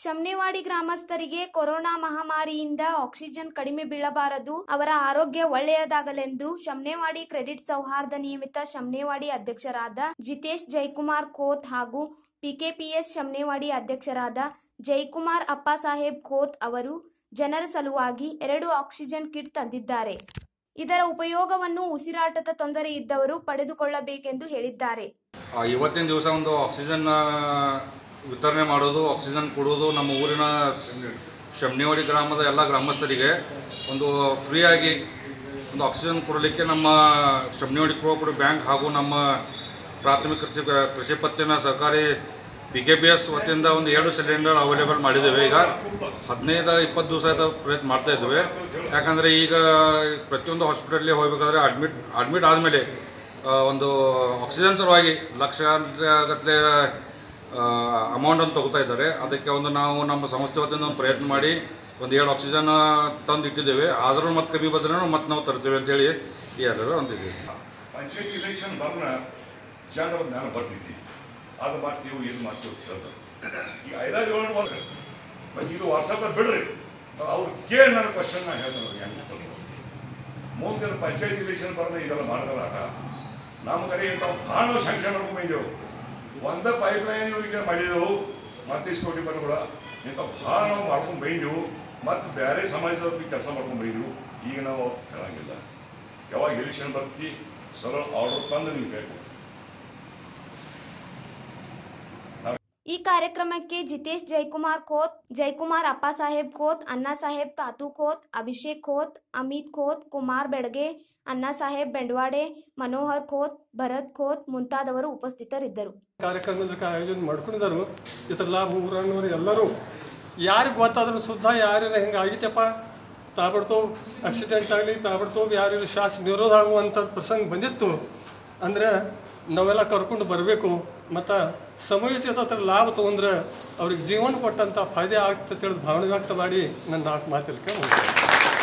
ಶಮ್ನೇವಾಡಿ ಗ್ರಾಮಸ್ಥರಿಗೆ corona ಮಹಾಮಾರಿಯಿಂದ oxygen ಕಡಿಮೆ ಬೀಳಬಾರದು ಅವರ ಆರೋಗ್ಯ ಒಳ್ಳೆಯದಾಗಲೆಂದು ಶಮ್ನೇವಾಡಿ ಕ್ರೆಡಿಟ್ ಸೌಹಾರ್ದ ನಿಯಮಿತ ಶಮ್ನೇವಾಡಿ ಅಧ್ಯಕ್ಷರಾದ ಜಿತೇಶ್ ಜಯಕುಮಾರ್ ಖೋತ್ ಹಾಗೂ ಪಿಕೆಪಿಎಸ್ ಶಮ್ನೇವಾಡಿ ಅಧ್ಯಕ್ಷರಾದ ಜಯಕುಮಾರ್ ಅಪ್ಪಾಸಾಹೇಬ್ ಖೋತ್ ಅವರು ಜನರ ಸಲುವಾಗಿ ಎರಡು ಆಕ್ಸಿಜನ್ ಕಿಟ್ ತಂದಿದ್ದಾರೆ ಇದರ ಉಪಯೋಗವನ್ನು ಉಸಿರಾಟದ ತೊಂದರೆ ಇದ್ದವರು ಪಡೆದುಕೊಳ್ಳಬೇಕೆಂದು ಹೇಳಿದ್ದಾರೆ ಆ, ಇವತ್ತಿನ ದಿವಸ ಒಂದು ಆಕ್ಸಿಜನ್ ಆ, ವಿತರಣೆ ಮಾಡೋದು ಆಕ್ಸಿಜನ್ ಕೊಡೋದು ನಮ್ಮ ಊರಿನ ಶಮ್ನಿವಾಡಿ ಗ್ರಾಮದ ಎಲ್ಲ ಗ್ರಾಮಸ್ಥರಿಗೆ ಒಂದು ಫ್ರೀಯಾಗಿ ಒಂದು ಆಕ್ಸಿಜನ್ ಕೊಡಲಿಕ್ಕೆ ನಮ್ಮ ಶಮ್ನಿವಾಡಿ ಕೋಆಪರೇಟಿವ್ ಬ್ಯಾಂಕ್ ಹಾಗೂ ನಮ್ಮ ಪ್ರಾಥಮಿಕ ಕೃಷಿ ಕೃಷಿ ಪತ್ತಿನ ಸಹಕಾರಿ ಪಿ ಕೆ ಬಿ ಎಸ್ ವತಿಯಿಂದ ಒಂದು ಎರಡು ಸಿಲಿಂಡರ್ ಅವೈಲೇಬಲ್ ಮಾಡಿದ್ದೇವೆ ಈಗ ಹದಿನೈದು ಇಪ್ಪತ್ತು ದಿವಸ ಆಯ್ತು ಪ್ರಯತ್ನ ಮಾಡ್ತಾ ಇದ್ದೇವೆ ಯಾಕಂದರೆ ಈಗ ಪ್ರತಿಯೊಂದು ಹಾಸ್ಪಿಟಲ್ಗೆ ಹೋಗಬೇಕಾದ್ರೆ ಅಡ್ಮಿಟ್ ಅಡ್ಮಿಟ್ ಆದಮೇಲೆ ಒಂದು ಆಕ್ಸಿಜನ್ ಸಲುವಾಗಿ ಲಕ್ಷಗಟ್ಟಲೆ ಅಮೌಂಟನ್ನು ತಗೋತಾ ಇದ್ದಾರೆ ಅದಕ್ಕೆ ಒಂದು ನಾವು ನಮ್ಮ ಸಂಸ್ಥೆ ವತಿಯಿಂದ ಒಂದು ಪ್ರಯತ್ನ ಮಾಡಿ ಒಂದು ಎರಡು ಆಕ್ಸಿಜನ್ ತಂದು ಇಟ್ಟಿದ್ದೇವೆ ಆದರೂ ಮತ್ತೆ ಕಮ್ಮಿ ಬಂದ್ರೆ ಮತ್ತೆ ನಾವು ತರ್ತೇವೆ ಅಂತೇಳಿ ಈ ಎಲ್ಲರೂ ಅಂತಿದ್ದೀವಿ ಪಂಚಾಯತ್ ಇಲೆಕ್ಷನ್ ಬರ್ನ ಜನರ ಜ್ಞಾನ ಬರ್ತೈತಿ ಅದು ಮಾಡ್ತೀವಿ ಇದು ಮಾಡ್ತೀವಿ ಅಂತ ಹೇಳ್ತಾರೆ ಈಗ ಐದಾರು ಏಳು ವರ್ಷ ಮತ್ತು ಇದು ವಾಟ್ಸಪ್ ಬಿಡ್ರಿ ಅವ್ರು ಕೇಳಿ ನನ್ನ ಕ್ವಶನ್ ನಾ ಹೇಳ್ತಾರೆ ಅವ್ರಿಗೆ ಹೆಂಗೆ ಮುಂದೆ ಪಂಚಾಯತ್ ಇಲೆಕ್ಷನ್ ಬರ್ನ ಇದೆಲ್ಲ ಮಾಡಿದ್ರಾಟ ನಮ್ಮ ಕಡೆ ಇಂಥ ಭಾಳ ಶಾಂಕ್ಷನ್ ಮಾಡ್ಕೊಂಡು ಬಂದೆವು ಒಂದೇ ಪೈಪ್ ಲೈನ್ ಇವರಿಗೆ ಮಾಡಿದೆವು ಮತ್ತಿಷ್ಟು ಕೋಟಿ ರೂಪಾಯಿ ಕೂಡ ಇಂಥ ಭಾಳ ನಾವು ಮಾಡ್ಕೊಂಡು ಬೈದೆವು ಮತ್ತು ಬೇರೆ ಸಮಾಜದವ್ರಿಗೆ ಕೆಲಸ ಮಾಡ್ಕೊಂಡು ಬೈದೆವು ಈಗ ನಾವು ಕೇಳಂಗಿಲ್ಲ ಯಾವಾಗ ಎಲೆಕ್ಷನ್ ಬರ್ತಿ ಸರಳ ಆರ್ಡರ್ ತಂದು ನಿಮ್ಗೆ ಬೇಕು ಈ ಕಾರ್ಯಕ್ರಮಕ್ಕೆ ಜಿತೇಶ್ ಜಯಕುಮಾರ್ ಖೋತ್ ಜಯಕುಮಾರ್ ಅಪ್ಪಾಸಾಹೇಬ್ ಖೋತ್ ಅಣ್ಣಾಸಾಹೇಬ್ ತಾತು ಖೋತ್ ಅಭಿಷೇಕ್ ಖೋತ್ ಅಮಿತ್ ಖೋತ್ ಕುಮಾರ್ ಬೆಡಗೆ ಅಣ್ಣಾಸಾಹೇಬ್ ಬೆಂಡವಾಡೆ ಮನೋಹರ್ ಖೋತ್ ಭರತ್ ಖೋತ್ ಮುಂತಾದವರು ಉಪಸ್ಥಿತರಿದ್ದರು ಕಾರ್ಯಕ್ರಮದ ಆಯೋಜನೆ ಮಾಡ್ಕೊಂಡಿದ್ದಾರೆ ಇದ್ರ ಲಾಭ ಊರನ್ನೋರು ಎಲ್ಲರೂ ಯಾರಿಗೆ ಗೊತ್ತಾದ್ರೂ ಸುದ್ದ ಯಾರ್ಯಾರ ಹಿಂಗೆ ಆಗಿತ್ತಪ್ಪ ತಾಬಡ್ತೋ ಆಕ್ಸಿಡೆಂಟ್ ಆಗಲಿ ತಾಬಡ್ತೋ ಯಾರ್ಯಾರು ಶ್ವಾಸ ನಿರೋಧ ಆಗುವಂಥ ಪ್ರಸಂಗ ಬಂದಿತ್ತು ಅಂದ್ರೆ ನಾವೆಲ್ಲ ಕರ್ಕೊಂಡು ಬರಬೇಕು ಮತ್ತು ಸಮಯೋಚಿತ ಅದ್ರ ಲಾಭ ತೊಗೊಂಡ್ರೆ ಅವ್ರಿಗೆ ಜೀವನ ಕೊಟ್ಟಂಥ ಫಾಯ್ದೆ ಆಗ್ತದೆ ತಿಳಿದು ಭಾವನೆ ವ್ಯಕ್ತ ಮಾಡಿ ನನ್ನ ನಾಲ್ಕು ಮಾತಿಲ್ಕೆ ಮುಗಿಸ್ತೇನೆ